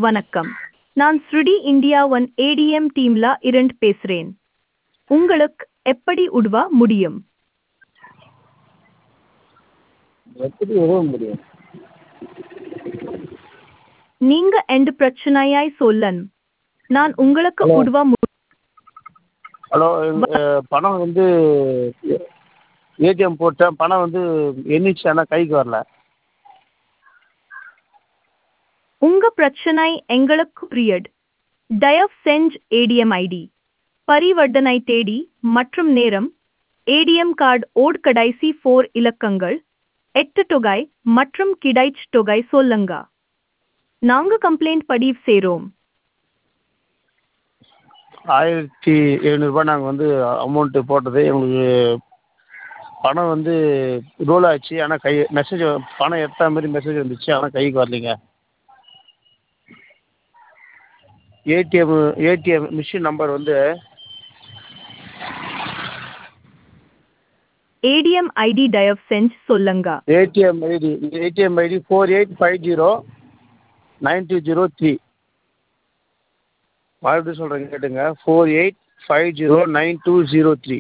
வணக்கம் நான் ஸ்ருடி இந்தியா ஒன் ஏடிஎம் டீம்ல இருந்து பேசுறேன் உங்களுக்கு எப்படி உதவ முடியும் எப்படி உதவ முடியும் நீங்க எந்த பிரச்சனையாய் சொல்லணும் நான் உங்களுக்கு Hello. உதவ மு- ஹலோ அஹ், பணம் வந்து ஏடிஎம் போட்டேன் பணம் வந்து எண்ணிச்சு ஆனால் கைக்கு வரல உங்க பிரச்சனை எங்களுக்கு புரியட் தயவு செஞ்சு ஏடிஎம் ஐடி பரிவர்த்தனை தேதி மற்றும் நேரம் ஏடிஎம் கார்டு ஓட் கடைசி ஃபோர் இலக்கங்கள் எட்டு தொகை மற்றும் கிடைச் தொகை சொல்லுங்க நாங்க கம்ப்ளைண்ட் பதிவு செய்றோம் ஆயிரத்தி எழுநூறுபா நாங்கள் வந்து அமௌண்ட்டு போட்டது எங்களுக்கு பணம் வந்து ரோல் ஆச்சு ஆனால் கை மெசேஜ் பணம் எடுத்த மாதிரி மெசேஜ் வந்துச்சு ஆனால் கைக்கு வரலைங்க ஏடிஎம் ஏடிஎம் மிஷின் நம்பர் வந்து ஏடிஎம் ஐடி தயவு செஞ்சு சொல்லுங்க ATM ID ATM ID four eight five zero nine two zero three மறுபடியும் சொல்கிறேன் கேட்டுங்க four eight five zero nine two zero three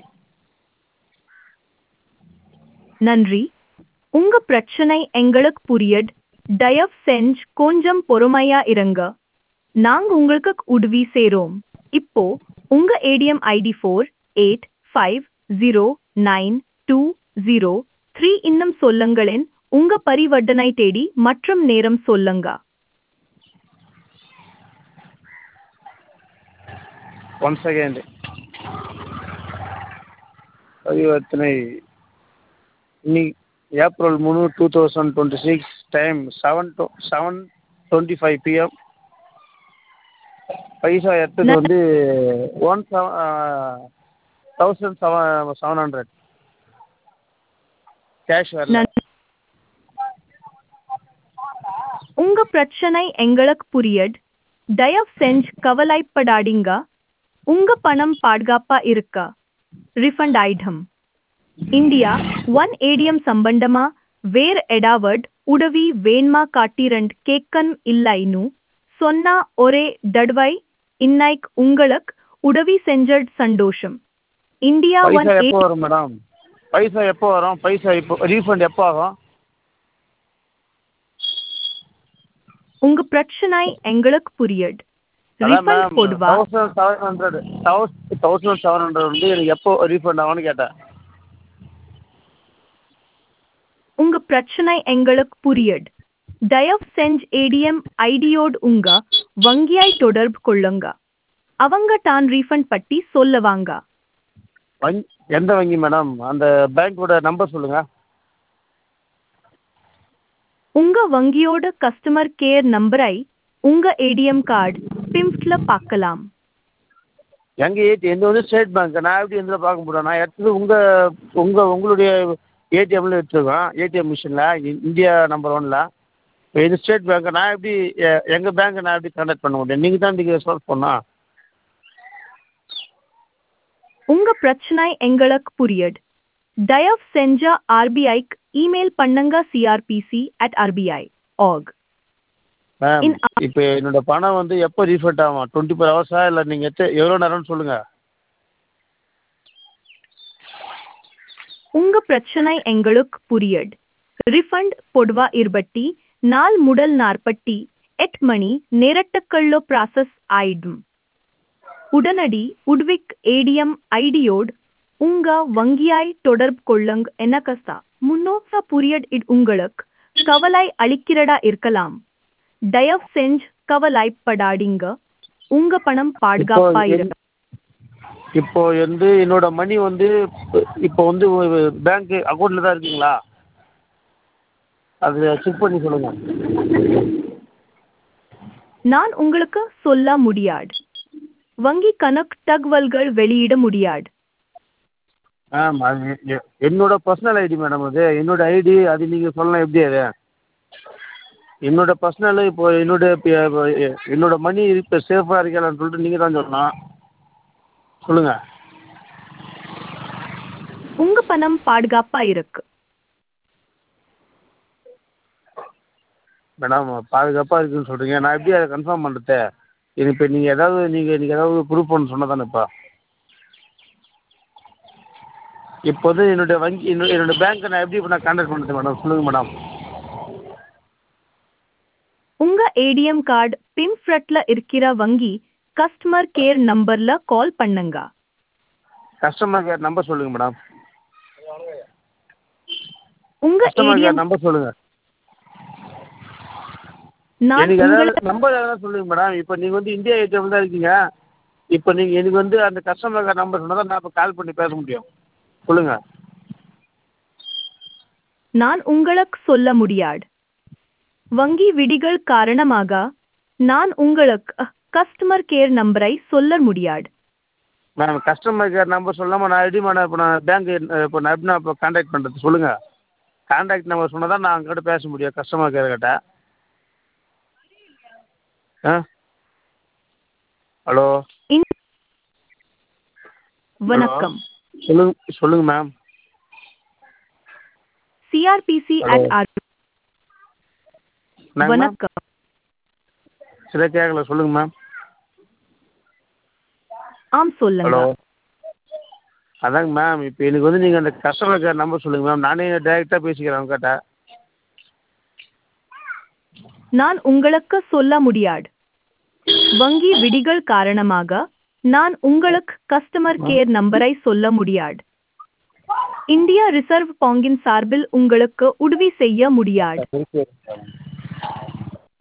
நன்றி உங்க பிரச்சனை எங்களுக்கு புரியட் தயவு செஞ்சு கொஞ்சம் பொறுமையா இருங்க நாங்க உங்களுக்கு உதவி செய்றோம் இப்போ உங்க ATM ID four eight five zero nine two zero three இன்னும் சொல்லுங்களேன் உங்க பரிவர்த்தனை தேதி மற்றும் நேரம் சொல்லுங்க ஒன் செகண்ட் பரிவர்த்தனை இன்னைக்கு ஏப்ரல் மூணு two thousand twenty six time seven two seven twenty five PM பைசா எடுத்தது வந்து one seven thousand seven seven hundred cash வரல நன்றி. உங்க பிரச்சனை எங்களுக்கு புரியட் தயவு செஞ்சு கவலைப்படாதீங்க உங்க பணம் பாதுகாப்பா இருக்கா ரிஃபண்ட் ஆயிடும் இந்தியா ஒன் ஏடிஎம் சம்பந்தமா வேற எடாவட் உதவி வேண்மா காட்டிரண்ட் கேக்கன் இல்லைன்னு சொன்னா ஒரே தடவை இன்னைக்கு உங்களுக்கு உதவி செஞ்சட் சந்தோஷம் இந்தியா ஒன் பைசா எப்போ வரும் மேடம் பைசா எப்போ வரும் பைசா இப்போ ரீஃபண்ட் எப்போ ஆகும் உங்க பிரச்சனை எங்களுக்கு புரியட் அதான் ரிஃபண்ட் மேம் போடுவா thousand seven hundred thousand seven hundred வந்து எனக்கு எப்போ ரீஃபண்ட் ஆகும்னு கேட்டேன் உங்க பிரச்சனை எங்களுக்கு புரியட் தயவு செஞ்சு ஏடிஎம் ஐடியோடு உங்க வங்கியாய் தொடர்பு கொள்ளுங்க அவங்க தான் ரீஃபண்ட் பட்டி சொல்லுவாங்க வங்கி எந்த வங்கி மேடம் அந்த பேங்க்கோட நம்பர் சொல்லுங்கள் உங்க வங்கியோட கஸ்டமர் கேர் நம்பரை உங்க ஏடிஎம் கார்டு பிம்ப்ல பார்க்கலாம் எங்கள் ஏடி எந்த வந்து ஸ்டேட் பேங்க் நான் எப்படி எந்த பார்க்க முடியும் நான் எடுத்தது உங்கள் உங்கள் உங்களுடைய ஏடிஎம்மில் எடுத்துருக்கோம் ஏடிஎம் மிஷினில் இந்தியா நம்பர் ஒனில் இது ஸ்டேட் பேங்க் நான் எப்படி எங்கள் பேங்க்கை நான் எப்படி கான்டாக்ட் பண்ண முடியும் நீங்கள் தான் நீங்கள் சால்வ் பண்ணணும் உங்க பிரச்சனை எங்களுக்கு புரியட் தயவு செஞ்ச ஆர்பிஐக்கு இமெயில் பண்ணுங்க CRPC at RBI org ma'am In- இப்போ என்னோட பணம் வந்து எப்போ ரீஃபண்ட் ஆகும் டுவெண்ட்டி ஃபோர் ஹவர்ஸா இல்லை நீங்கள் எத்த எவ்வளோ நேரம்னு சொல்லுங்கள் உங்க பிரச்சனை எங்களுக்கு புரியட் ரிஃபண்ட் பொதுவா இருபட்டி நாள் முதல் நாற்பட்டி எட் மணி நேரட்டுக்குள்ளோ ப்ராசஸ் ஆயிடும் உடனடி உட்விக் ஏடிஎம் ஐடியோடு உங்க வங்கியாய் தொடர்பு கொள்ளுங்க எனக்கஸ்தா முன்னோசா புரியட் இட் உங்களுக்கு கவலை அளிக்கிறதா இருக்கலாம் தயவு செஞ்சு கவலைப்படாதீங்க உங்க பணம் பாதுகாப்பா இப்போ இருக்கு இப்போ வந்து என்னோட மணி வந்து இப்போ வந்து பேங்க் அக்கௌண்ட்டில் தான் இருக்குங்களா அது செக் பண்ணி சொல்லுங்கள் நான் உங்களுக்கு சொல்ல முடியாது வங்கி கணக்கு தகவல்கள் வெளியிட முடியாது மேம் அது எ- என்னோட பர்சனல் ஐடி மேடம் அது என்னோட ஐடி அது நீங்கள் சொல்லலாம் எப்படி அது என்னோட பர்சனல் இப்போ என்னோட இப்போ என்னோட மணி இப்போ சேஃபாக இருக்கலான்னு சொல்லிட்டு நீங்கள் தான் சொல்லணும் சொல்லுங்கள் உங்க பணம் பாதுகாப்பா இருக்கு மேடம் பாதுகாப்பாக இருக்குன்னு சொல்கிறீங்க நான் எப்படி அதை கன்ஃபார்ம் பண்ணுறது இது இப்போ நீங்கள் ஏதாவது நீங்கள் நீங்கள் ஏதாவது ப்ரூஃப் பண்ண சொன்னால் தானே இப்போ இப்போ வந்து என்னுடைய வங்கி என்னுடைய என்னுடைய பேங்க்கை நான் எப்படி இப்போ நான் கான்டாக்ட் பண்ணுறது மேடம் சொல்லுங்கள் மேடம் உங்க ஏடிஎம் கார்டு பின்ஃப்ரண்ட்ல இருக்கிற வங்கி கஸ்டமர் கேர் நம்பர்ல கால் பண்ணுங்க கஸ்டமர் கேர் நம்பர் சொல்லுங்கள் மேடம் உங்க கஸ்டமர் ஏடிஎம் கேர் நம்பர் சொல்லுங்கள் நான் எனக்கு உங்களை ஏதாவது நம்பர் ஏதாவது சொல்லுங்கள் மேடம் இப்போ நீங்கள் வந்து இந்தியா ஏடிஎம் தான் இருக்கீங்க இப்போ நீங்கள் எனக்கு வந்து அந்த கஸ்டமர் கேர் நம்பர் சொன்னால் தான் நான் இப்போ கால் பண்ணி பேச முடியும் சொல்லுங்கள் நான் உங்களுக்கு சொல்ல முடியாது வங்கி விதிகள் காரணமாக நான் உங்களுக்கு கஸ்டமர் கேர் நம்பரை சொல்ல முடியாது மேம் கஸ்டமர் கேர் நம்பர் சொல்லாமல் நான் எப்படி மேடம் இப்போ நான் பேங்க் இப்போ நான் எப்படி நான் இப்போ கான்டாக்ட் பண்ணுறது சொல்லுங்கள் கான்டாக்ட் நம்பர் சொன்னால் தான் நான் அங்கிட்ட பேச முடியும் கஸ்டமர் கேர் கிட்ட ஆ ஹலோ இன்- வணக்கம் சொல்லுங்க சொல்லுங்கள் ma'am CRPC Hello. At R என்னங்க மேம் வணக்கம் சரியா கேட்கல சொல்லுங்கள் மேம் ஆம் சொல்லுங்க ஹலோ அதாங்க மேம் இப்போ எனக்கு வந்து நீங்கள் அந்த கஸ்டமர் கேர் நம்பர் சொல்லுங்கள் மேம் நானே டைரெக்டாக பேசிக்கிறேன் அவங்ககிட்ட நான் உங்களுக்கு சொல்ல முடியாது வங்கி விதிகள் காரணமாக நான் உங்களுக்கு கஸ்டமர் கேர் நம்பரை சொல்ல முடியாது இந்தியா ரிசர்வ் பாங்கின் சார்பில் உங்களுக்கு உதவி செய்ய முடியாது